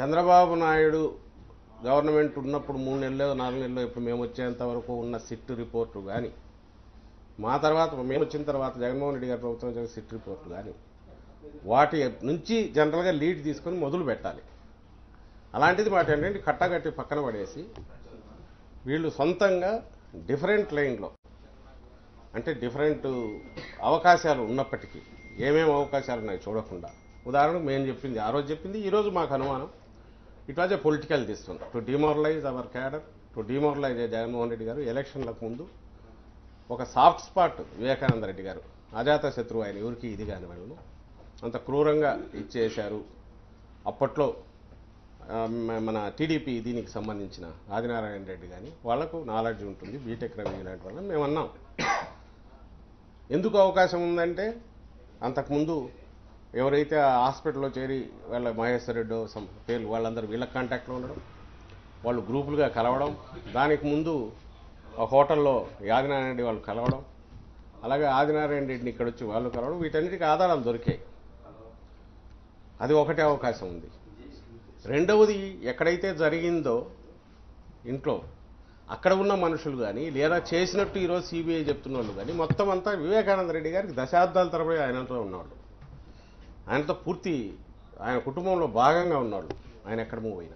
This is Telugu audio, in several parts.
చంద్రబాబు నాయుడు గవర్నమెంట్ ఉన్నప్పుడు మూడు నెలలు నాలుగు నెలలు ఇప్పుడు మేము వచ్చేంత వరకు ఉన్న సిట్ రిపోర్టు కానీ మా తర్వాత మేము వచ్చిన తర్వాత జగన్మోహన్ రెడ్డి గారి ప్రభుత్వం వచ్చిన సిట్ రిపోర్టు కానీ వాటి నుంచి జనరల్గా లీడ్ తీసుకొని మొదలు పెట్టాలి అలాంటిది వాటి ఏంటంటే కట్టగట్టి పక్కన పడేసి వీళ్ళు సొంతంగా డిఫరెంట్ లైన్లో అంటే డిఫరెంట్ అవకాశాలు ఉన్నప్పటికీ ఏమేమి అవకాశాలు ఉన్నాయి చూడకుండా ఉదాహరణకు మేము చెప్పింది ఆ రోజు చెప్పింది ఈరోజు మాకు అనుమానం it was a political decision to demoralise our cadre to demoralise Jaganmohan Reddy గారు ఎలక్షన్లకు ముందు ఒక సాఫ్ట్ స్పాట్ వివేకానంద రెడ్డి గారు అజాత శత్రువు ఆయన ఎవరికి ఇది కాని వాళ్ళు అంత క్రూరంగా ఇచ్చేశారు అప్పట్లో ఆ, మ- మన టీడీపీ దీనికి సంబంధించిన ఆదినారాయణ రెడ్డి కానీ వాళ్లకు నాలెడ్జ్ ఉంటుంది బీటెక్ రవి ఇలాంటి వాళ్ళని మేము అన్నాం ఎందుకు అవకాశం ఉందంటే అంతకుముందు ఎవరైతే ఆ హాస్పిటల్లో చేరి వాళ్ళ మహేశ్వర్ రెడ్డి సం- పేర్లు వాళ్ళందరూ వీళ్ళ కాంటాక్ట్లో ఉండడం వాళ్ళు గ్రూపులుగా కలవడం దానికి ముందు ఆ హోటల్లో ఆదినారాయణ రెడ్డి వాళ్ళు కలవడం అలాగే ఆదినారాయణ రెడ్డిని ఇక్కడ వచ్చి వాళ్ళు కలవడం వీటన్నిటికీ ఆధారాలు దొరికాయి అది ఒకటే అవకాశం ఉంది రెండవది ఎక్కడైతే జరిగిందో ఇంట్లో అక్కడ ఉన్న మనుషులు కానీ లేదా చేసినట్టు ఈరోజు సిబిఐ చెప్తున్న వాళ్ళు కానీ మొత్తం అంతా వివేకానంద రెడ్డి గారికి దశాబ్దాల తరబడి ఆయనతో ఉన్నాడు ఆయనతో పూర్తి ఆయన కుటుంబంలో భాగంగా ఉన్నాడు ఆయన ఎక్కడ మూవ్ అయినా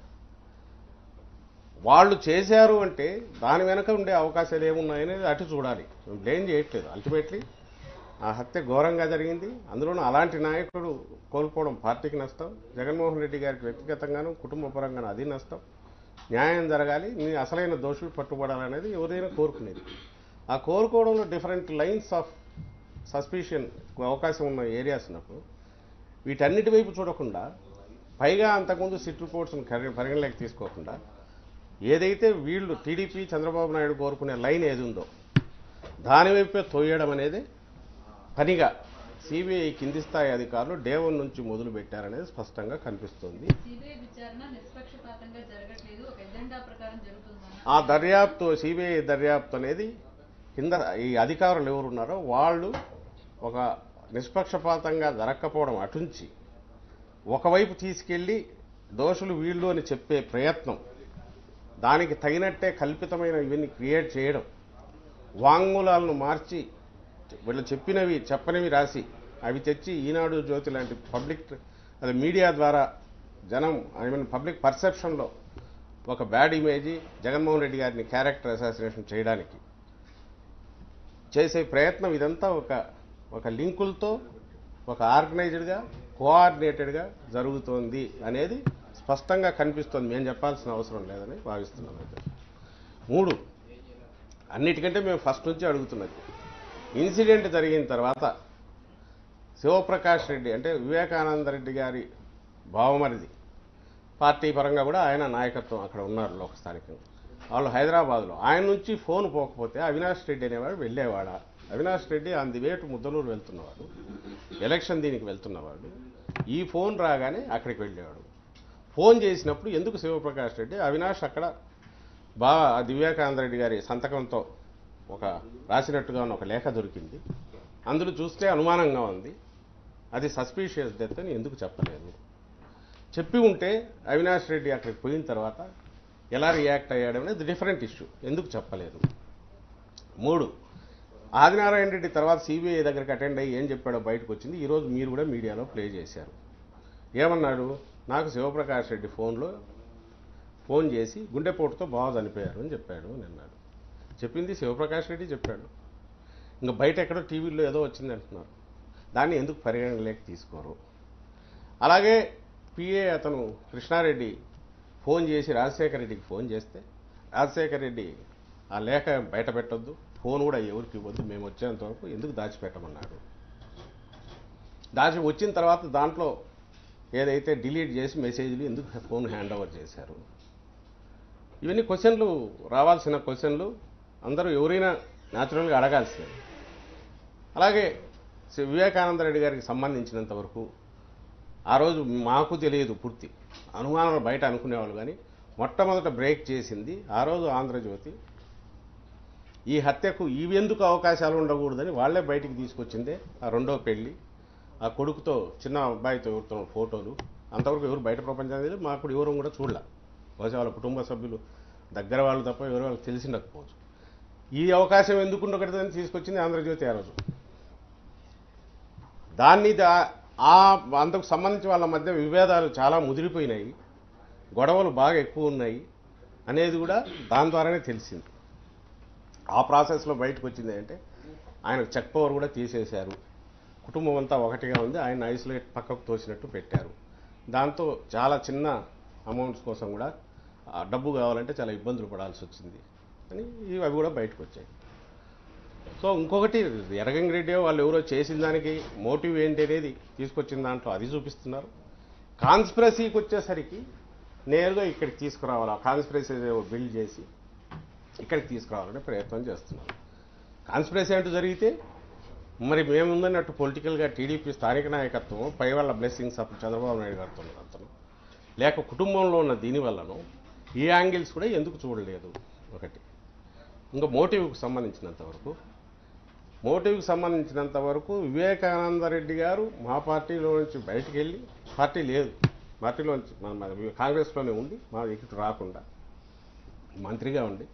వాళ్ళు చేశారు అంటే దాని వెనక ఉండే అవకాశాలు ఏమున్నాయనేది అటు చూడాలి మేము బ్లేమ్ చేయట్లేదు అల్టిమేట్లీ ఆ హత్య ఘోరంగా జరిగింది అందులోనూ అలాంటి నాయకుడు కోల్పోవడం పార్టీకి నష్టం జగన్మోహన్ రెడ్డి గారికి వ్యక్తిగతంగాను కుటుంబ పరంగాను అది నష్టం న్యాయం జరగాలి నీ అసలైన దోషులు పట్టుబడాలనేది ఎవరైనా కోరుకునేది ఆ కోరుకోవడంలో డిఫరెంట్ లైన్స్ ఆఫ్ సస్పిషన్ అవకాశం ఉన్న ఏరియాస్ ఉన్నప్పుడు వీటన్నిటి వైపు చూడకుండా పైగా అంతకుముందు సిట్ రిపోర్ట్స్ని పరిగణలోకి తీసుకోకుండా ఏదైతే వీళ్ళు టీడీపీ చంద్రబాబు నాయుడు కోరుకునే లైన్ ఏది ఉందో దాని వైపే తోయడం అనేది పనిగా సిబిఐ కింది స్థాయి అధికారులు డే వన్ నుంచి మొదలు పెట్టారనేది స్పష్టంగా కనిపిస్తుంది సిబిఐ విచారణ నిష్పక్షపాతంగా జరగట్లేదు ఒక ఎజెండా ప్రకారం జరుగుతుందన్న ఆ దర్యాప్తు సిబిఐ దర్యాప్తు అనేది కింద ఈ అధికారులు ఎవరు ఉన్నారో వాళ్ళు ఒక నిష్పక్షపాతంగా జరగకపోవడం అటుంచి ఒకవైపు తీసుకెళ్ళి దోషులు వీళ్ళు అని చెప్పే ప్రయత్నం దానికి తగినట్టే కల్పితమైన ఇవన్నీ క్రియేట్ చేయడం వాంగ్మూలాలను మార్చి వీళ్ళు చెప్పినవి చెప్పనివి రాసి అవి తెచ్చి ఈనాడు జ్యోతి లాంటి పబ్లిక్ అది మీడియా ద్వారా జనం ఐ మీన్ పబ్లిక్ పర్సెప్షన్లో ఒక బ్యాడ్ ఇమేజ్ జగన్మోహన్ రెడ్డి గారిని క్యారెక్టర్ అసాసినేషన్ చేయడానికి చేసే ప్రయత్నం ఇదంతా ఒక ఒక లింకులతో ఒక ఆర్గనైజ్డ్గా కోఆర్డినేటెడ్గా జరుగుతోంది అనేది స్పష్టంగా కనిపిస్తోంది మేము చెప్పాల్సిన అవసరం లేదని భావిస్తున్నాను అయితే మూడు అన్నిటికంటే మేము ఫస్ట్ నుంచి అడుగుతున్నది ఇన్సిడెంట్ జరిగిన తర్వాత శివప్రకాష్ రెడ్డి అంటే వివేకానంద రెడ్డి గారి బావమరిది పార్టీ పరంగా కూడా ఆయన నాయకత్వం అక్కడ ఉన్నారు లోక స్థానికంగా వాళ్ళు హైదరాబాద్లో ఆయన నుంచి ఫోన్ పోకపోతే అవినాష్ రెడ్డి అనేవాడు వెళ్ళేవాడా Avinash Reddy on the way to Muddaluru వెళ్తున్నవాడు ఎలక్షన్ దీనికి వెళ్తున్నవాడు ఈ ఫోన్ రాగానే అక్కడికి వెళ్ళేవాడు ఫోన్ చేసినప్పుడు ఎందుకు శివప్రకాష్ రెడ్డి అవినాష్ అక్కడ బాగా దివ్యాకానంద రెడ్డి గారి సంతకంతో ఒక రాసినట్టుగా ఉన్న ఒక లేఖ దొరికింది అందులో చూస్తే అనుమానంగా ఉంది అది సస్పీషియస్ డెత్ అని ఎందుకు చెప్పలేదు చెప్పి ఉంటే అవినాష్ రెడ్డి అక్కడికి పోయిన తర్వాత ఎలా రియాక్ట్ అయ్యాడు అనేది డిఫరెంట్ ఇష్యూ ఎందుకు చెప్పలేదు మూడు ఆదినారాయణ రెడ్డి తర్వాత సిబిఐ దగ్గరికి అటెండ్ అయ్యి ఏం చెప్పాడో బయటకు వచ్చింది ఈరోజు మీరు కూడా మీడియాలో ప్లే చేశారు ఏమన్నాడు నాకు శివప్రకాష్ రెడ్డి ఫోన్లో ఫోన్ చేసి గుండెపోటుతో బాగా చనిపోయారు అని చెప్పాడు అని అన్నాడు చెప్పింది శివప్రకాష్ రెడ్డి చెప్పాడు ఇంకా బయట ఎక్కడో టీవీలో ఏదో వచ్చింది అంటున్నారు దాన్ని ఎందుకు పరిగణలోకి తీసుకోరు అలాగే పిఏ అతను కృష్ణారెడ్డి ఫోన్ చేసి రాజశేఖర రెడ్డికి ఫోన్ చేస్తే రాజశేఖర రెడ్డి ఆ లేఖ బయట పెట్టొద్దు ఫోన్ కూడా ఎవరికి ఇవ్వద్దు మేము వచ్చేంత వరకు ఎందుకు దాచిపెట్టమన్నాడు దాచి వచ్చిన తర్వాత దాంట్లో ఏదైతే డిలీట్ చేసి మెసేజ్లు ఎందుకు ఫోన్ హ్యాండ్ ఓవర్ చేశారు ఇవన్నీ క్వశ్చన్లు రావాల్సిన క్వశ్చన్లు అందరూ ఎవరైనా న్యాచురల్గా అడగాల్సినవి అలాగే శ్రీ వివేకానంద రెడ్డి గారికి సంబంధించినంత వరకు ఆ రోజు మాకు తెలియదు పూర్తి అనుమానాలు బయట అనుకునేవాళ్ళు కానీ మొట్టమొదట బ్రేక్ చేసింది ఆ రోజు ఆంధ్రజ్యోతి ఈ హత్యకు ఇవెందుకు అవకాశాలు ఉండకూడదని వాళ్ళే బయటికి తీసుకొచ్చిందే ఆ రెండో పెళ్లి ఆ కొడుకుతో చిన్న అబ్బాయితో ఎవరితో ఫోటోలు అంతవరకు ఎవరు బయట ప్రపంచానికి తెలియదు మాకు కూడా ఎవరు కూడా చూడలే బహుశా వాళ్ళ కుటుంబ సభ్యులు దగ్గర వాళ్ళు తప్ప ఎవరు వాళ్ళకి తెలిసి ఉండకపోవచ్చు ఈ అవకాశం ఎందుకు ఉండకూడదని తీసుకొచ్చింది ఆంధ్రజ్యోతి ఆ రోజు దాన్ని దా- ఆ అందుకు సంబంధించి వాళ్ళ మధ్య విభేదాలు చాలా ముదిరిపోయినాయి గొడవలు బాగా ఎక్కువ ఉన్నాయి అనేది కూడా దాని ద్వారానే తెలిసింది ఆ ప్రాసెస్లో బయటకు వచ్చింది అంటే ఆయనకు చెక్ పవర్ కూడా తీసేశారు కుటుంబం అంతా ఒకటిగా ఉంది ఆయన ఐసోలేట్ పక్కకు తోసినట్టు పెట్టారు దాంతో చాలా చిన్న అమౌంట్స్ కోసం కూడా ఆ డబ్బు కావాలంటే చాలా ఇబ్బందులు పడాల్సి వచ్చింది అని ఇవి అవి కూడా బయటకు వచ్చాయి సో ఇంకొకటి ఎర్రగంగిరెడ్డి వాళ్ళు ఎవరో చేసిన దానికి మోటివ్ ఏంటి అనేది తీసుకొచ్చిన దాంట్లో అది చూపిస్తున్నారు కాన్స్పిరసీకి వచ్చేసరికి నేరుగా ఇక్కడికి తీసుకురావాలి ఆ కాన్స్పిరసీ బిల్డ్ చేసి ఇక్కడికి తీసుకురావాలనే ప్రయత్నం చేస్తున్నారు కాన్స్పిరసీ అంటూ జరిగితే మరి మేముందన్నట్టు పొలిటికల్గా టీడీపీ స్థానిక నాయకత్వం పై వాళ్ళ బ్లెస్సింగ్స్ అప్పుడు చంద్రబాబు నాయుడు గారితో ఉన్న అతను లేక కుటుంబంలో ఉన్న దీని వల్లనో ఈ యాంగిల్స్ కూడా ఎందుకు చూడలేదు ఒకటి ఇంకా మోటివ్కి సంబంధించినంత వరకు మోటివ్కి సంబంధించినంత వరకు వివేకానంద రెడ్డి గారు మా పార్టీలో నుంచి బయటికి వెళ్ళి పార్టీ లేదు పార్టీలోంచి మన మన కాంగ్రెస్లోనే ఉండి మా ఇక్కడ రాకుండా మంత్రిగా ఉండి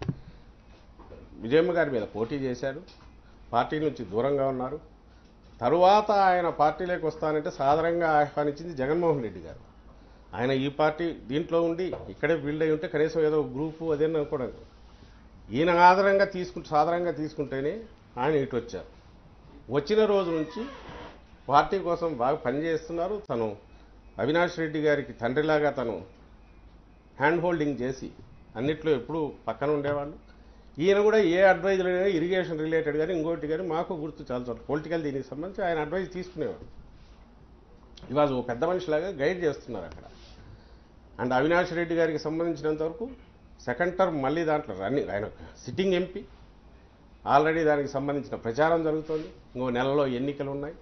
విజయమ్మ గారి మీద పోటీ చేశాడు పార్టీ నుంచి దూరంగా ఉన్నారు తరువాత ఆయన పార్టీలోకి వస్తానంటే సాధారణంగా ఆహ్వానించింది జగన్మోహన్ రెడ్డి గారు ఆయన ఈ పార్టీ దీంట్లో ఉండి ఇక్కడే బిల్డ్ అయి ఉంటే కనీసం ఏదో గ్రూపు అదేనా అనుకోవడం ఈయన ఆధారంగా తీసుకుంటే సాధారణంగా తీసుకుంటేనే ఆయన ఇటు వచ్చారు వచ్చిన రోజు నుంచి పార్టీ కోసం బాగా పనిచేస్తున్నారు తను అవినాష్ రెడ్డి గారికి తండ్రిలాగా తను హ్యాండ్ హోల్డింగ్ చేసి అన్నిట్లో ఎప్పుడూ పక్కన ఉండేవాళ్ళు ఈయన కూడా ఏ అడ్వైజ్ అయినా ఇరిగేషన్ రిలేటెడ్ కానీ ఇంకోటి కానీ మాకు గుర్తు చాలా చోట్ల పొలిటికల్ దీనికి సంబంధించి ఆయన అడ్వైజ్ తీసుకునేవాడు ఇవాళ ఓ పెద్ద మనిషిలాగా గైడ్ చేస్తున్నారు అక్కడ అండ్ అవినాష్ రెడ్డి గారికి సంబంధించినంత వరకు సెకండ్ టర్మ్ మళ్ళీ దాంట్లో రన్నింగ్ ఆయన సిట్టింగ్ ఎంపీ ఆల్రెడీ దానికి సంబంధించిన ప్రచారం జరుగుతోంది ఇంకో నెలలో ఎన్నికలు ఉన్నాయి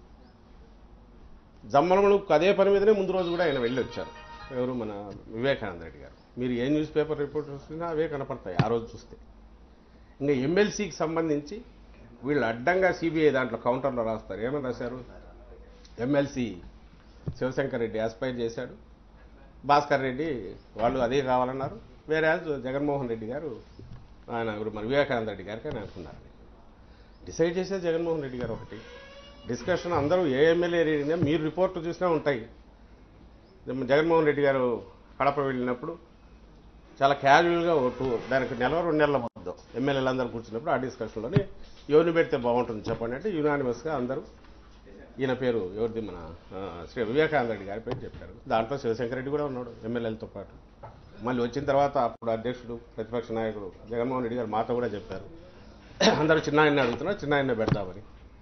జమ్మలమలు అదే పని మీదనే ముందు రోజు కూడా ఆయన వెళ్ళి వచ్చారు ఎవరు మన వివేకానంద రెడ్డి గారు మీరు ఏ న్యూస్ పేపర్ రిపోర్ట్ చూసినా అవే కనపడతాయి ఆ రోజు చూస్తే ఇంకా ఎమ్మెల్సీకి సంబంధించి వీళ్ళు అడ్డంగా సిబిఐ దాంట్లో కౌంటర్లో రాస్తారు ఏమని రాశారు ఎమ్మెల్సీ శివశంకర్ రెడ్డి ఆస్పైర్ చేశాడు భాస్కర్ రెడ్డి వాళ్ళు అదే కావాలన్నారు వేరే జగన్మోహన్ రెడ్డి గారు ఆయన ఎవరు మన వివేకానంద రెడ్డి గారికి అని అనుకున్నారు డిసైడ్ చేసే జగన్మోహన్ రెడ్డి గారు ఒకటి డిస్కషన్ అందరూ ఏ ఎమ్మెల్యే అడిగినా మీరు రిపోర్ట్లు చూసినా ఉంటాయి జగన్మోహన్ రెడ్డి గారు కడప వెళ్ళినప్పుడు చాలా క్యాజువల్గా ఒక టూ దానికి నెల రెండు నెలల మధ్య ఎమ్మెల్యేలు అందరూ కూర్చున్నప్పుడు ఆ డిస్కషన్లోనే ఎవరిని పెడితే బాగుంటుంది చెప్పండి అంటే యునానిమస్గా అందరూ ఈయన పేరు ఎవరిది మన ఆ, శ్రీ వివేకానంద రెడ్డి గారి పేరు చెప్పారు దాంట్లో శివశంకర్ రెడ్డి కూడా ఉన్నాడు ఎమ్మెల్యేలతో పాటు మళ్ళీ వచ్చిన తర్వాత అప్పుడు అధ్యక్షుడు ప్రతిపక్ష నాయకుడు జగన్మోహన్ రెడ్డి గారు మాతో కూడా చెప్పారు అందరూ చిన్న ఆయన్ని అడుగుతున్నారు చిన్న ఆయన్నే పెడదామని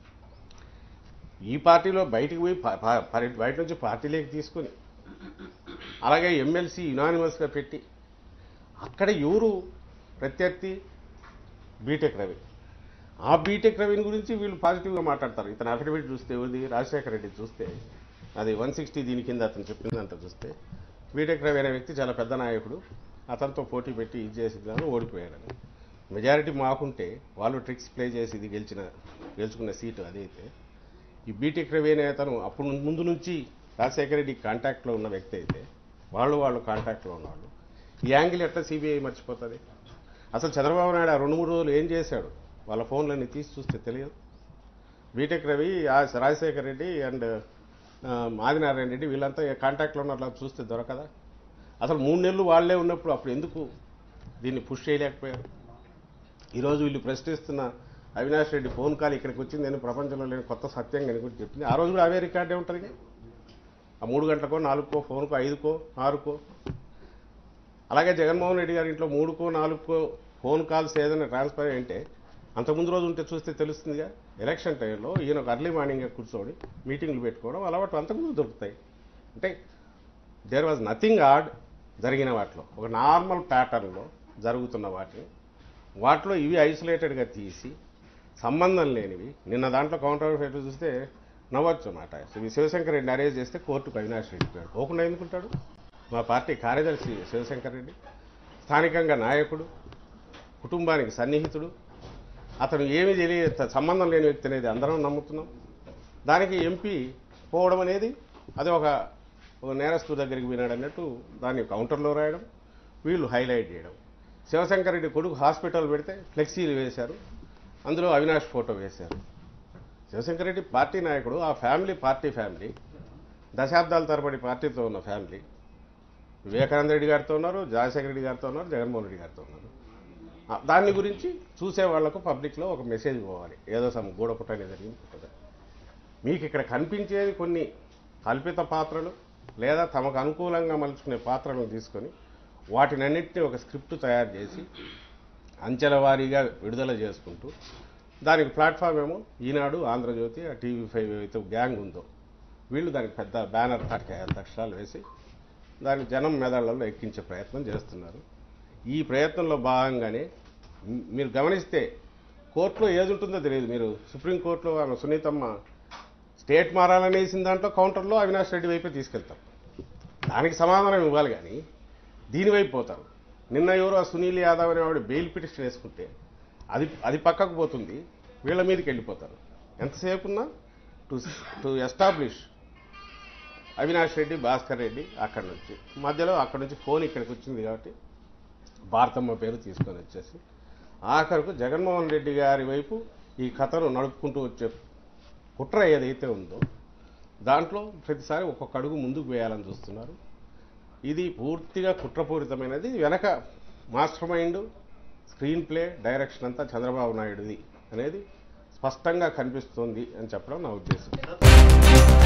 ఈ పార్టీలో బయటికి పోయి ప- ప- పరి- బయట నుంచి పార్టీలోకి తీసుకుని అలాగే ఎమ్మెల్సీ యునానిమస్గా పెట్టి అక్కడ ఎవరు ప్రత్యర్థి బీటెక్ రవి ఆ బీటెక్ రవిని గురించి వీళ్ళు పాజిటివ్గా మాట్లాడతారు ఇతను అఫిడవిట్ చూస్తే ఎవరిది రాజశేఖర రెడ్డి చూస్తే అది వన్ సిక్స్టీ దీని కింద అతను చెప్పిందంట చూస్తే బీటెక్ రవి అనే వ్యక్తి చాలా పెద్ద నాయకుడు అతనితో పోటీ పెట్టి ఇది చేసిందని ఓడిపోయాడని మెజారిటీ మాకుంటే వాళ్ళు ట్రిక్స్ ప్లే చేసి ఇది గెలిచిన గెలుచుకున్న సీటు అదైతే ఈ బీటెక్ రవి అనే అతను అప్పుడు ముందు నుంచి రాజశేఖర రెడ్డి కాంటాక్ట్లో ఉన్న వ్యక్తి అయితే వాళ్ళు వాళ్ళు కాంటాక్ట్లో ఉన్నవాళ్ళు ఈ యాంగిల్ ఎట్లా సిబిఐ మర్చిపోతుంది అసలు చంద్రబాబు నాయుడు ఆ రెండు మూడు రోజులు ఏం చేశాడు వాళ్ళ ఫోన్లన్నీ తీసి చూస్తే తెలియదు బీటెక్ రవి ఆ రాజశేఖర రెడ్డి అండ్ ఆదినారాయణ రెడ్డి వీళ్ళంతా ఏ కాంటాక్ట్లో ఉన్నట్లా చూస్తే దొరకదా అసలు మూడు నెలలు వాళ్ళే ఉన్నప్పుడు అప్పుడు ఎందుకు దీన్ని పుష్ చేయలేకపోయారు ఈరోజు వీళ్ళు ప్రశ్నిస్తున్న అవినాష్ రెడ్డి ఫోన్ కాల్ ఇక్కడికి వచ్చిందని ప్రపంచంలో లేని కొత్త సత్యం కనుక చెప్పింది ఆ రోజు కూడా అవే రికార్డే ఉంటుంది ఆ మూడు గంటలకో నాలుగుకో ఫోన్కో ఐదుకో ఆరుకో అలాగే జగన్మోహన్ రెడ్డి గారి ఇంట్లో మూడుకో నాలుగుకో ఫోన్ కాల్స్ ఏదైనా ట్రాన్స్ఫర్ అంటే అంతకుముందు రోజు ఉంటే చూస్తే తెలుస్తుందిగా ఎలక్షన్ టైంలో ఈయన ఒక అర్లీ మార్నింగ్ కూర్చొని మీటింగ్లు పెట్టుకోవడం అలవాటు అంతకుముందు దొరుకుతాయి అంటే దేర్ వాజ్ నథింగ్ ఆడ్ జరిగిన వాటిలో ఒక నార్మల్ ప్యాటర్న్లో జరుగుతున్న వాటిని వాటిలో ఇవి ఐసోలేటెడ్గా తీసి సంబంధం లేనివి నిన్న దాంట్లో కౌంటర్ ఫైట్ చూస్తే నవ్వచ్చు అన్నమాట శ్రీ శివశంకర్ రెడ్డి అరేంజ్ చేస్తే కోర్టుకు అవినాష్ రెడ్డి పోయాడు పోకుండా ఎందుకుంటాడు మా పార్టీ కార్యదర్శి శివశంకర్ రెడ్డి స్థానికంగా నాయకుడు కుటుంబానికి సన్నిహితుడు అతను ఏమి తెలియ సంబంధం లేని వ్యక్తి అనేది అందరం నమ్ముతున్నాం దానికి ఎంపీ పోవడం అనేది అది ఒక ఒక నేరస్తు దగ్గరికి వినాడు అన్నట్టు దాన్ని కౌంటర్లో రాయడం వీళ్ళు హైలైట్ చేయడం శివశంకర్ రెడ్డి కొడుకు హాస్పిటల్ పెడితే ఫ్లెక్సీలు వేశారు అందులో అవినాష్ ఫోటో వేశారు శివశంకర్ రెడ్డి పార్టీ నాయకుడు ఆ ఫ్యామిలీ పార్టీ ఫ్యామిలీ దశాబ్దాల తరబడి పార్టీతో ఉన్న ఫ్యామిలీ వివేకానంద రెడ్డి గారితో ఉన్నారు జయశేఖర రెడ్డి గారితో ఉన్నారు జగన్మోహన్ రెడ్డి గారితో ఉన్నారు ఆ, దాని గురించి చూసే వాళ్లకు పబ్లిక్లో ఒక మెసేజ్ పోవాలి ఏదో సమ్ గూడపుట్ట అనేది జరిగింది పుట్టదు. మీకు ఇక్కడ కనిపించేది కొన్ని కల్పిత పాత్రలు లేదా తమకు అనుకూలంగా మలుచుకునే పాత్రలను తీసుకొని వాటినన్నింటినీ ఒక స్క్రిప్ట్ తయారు చేసి అంచెల వారీగా విడుదల చేసుకుంటూ దానికి ప్లాట్ఫామ్ ఏమో ఈనాడు ఆంధ్రజ్యోతి ఆ టీవీ ఫైవ్ ఏవైతే గ్యాంగ్ ఉందో వీళ్ళు దానికి పెద్ద బ్యానర్ తాటికాయ అక్షరాలు వేసి దాన్ని జనం మెదళ్లలో ఎక్కించే ప్రయత్నం చేస్తున్నారు ఈ ప్రయత్నంలో భాగంగానే మ్- మీరు గమనిస్తే కోర్టులో ఏది ఉంటుందో తెలియదు మీరు సుప్రీంకోర్టులో ఆమె సునీతమ్మ స్టేట్ మారాలని వేసిన దాంట్లో కౌంటర్లో అవినాష్ రెడ్డి వైపే తీసుకెళ్తారు దానికి సమాధానం ఇవ్వాలి కానీ దీని వైపు పోతారు నిన్న ఎవరో ఆ సునీల్ యాదవ్ అనేవాడు బెయిల్ పిటిషన్ వేసుకుంటే అది అది పక్కకు పోతుంది వీళ్ళ మీదకి వెళ్ళిపోతారు ఎంతసేపు ఉన్నా to to establish Avinash Reddy Bhaskar Reddy అక్కడి నుంచి మధ్యలో అక్కడి నుంచి ఫోన్ ఇక్కడికి వచ్చింది కాబట్టి భారతమ్మ పేరు తీసుకొని వచ్చేసి ఆఖరుకు జగన్మోహన్ రెడ్డి గారి వైపు ఈ కథను నడుపుకుంటూ వచ్చే కుట్ర ఏదైతే ఉందో దాంట్లో ప్రతిసారి ఒక్కొక్క అడుగు ముందుకు వేయాలని చూస్తున్నారు ఇది పూర్తిగా కుట్రపూరితమైనది వెనక master mind screen play direction అంతా చంద్రబాబు నాయుడుది అనేది స్పష్టంగా కనిపిస్తోంది అని చెప్పడం నా ఉద్దేశం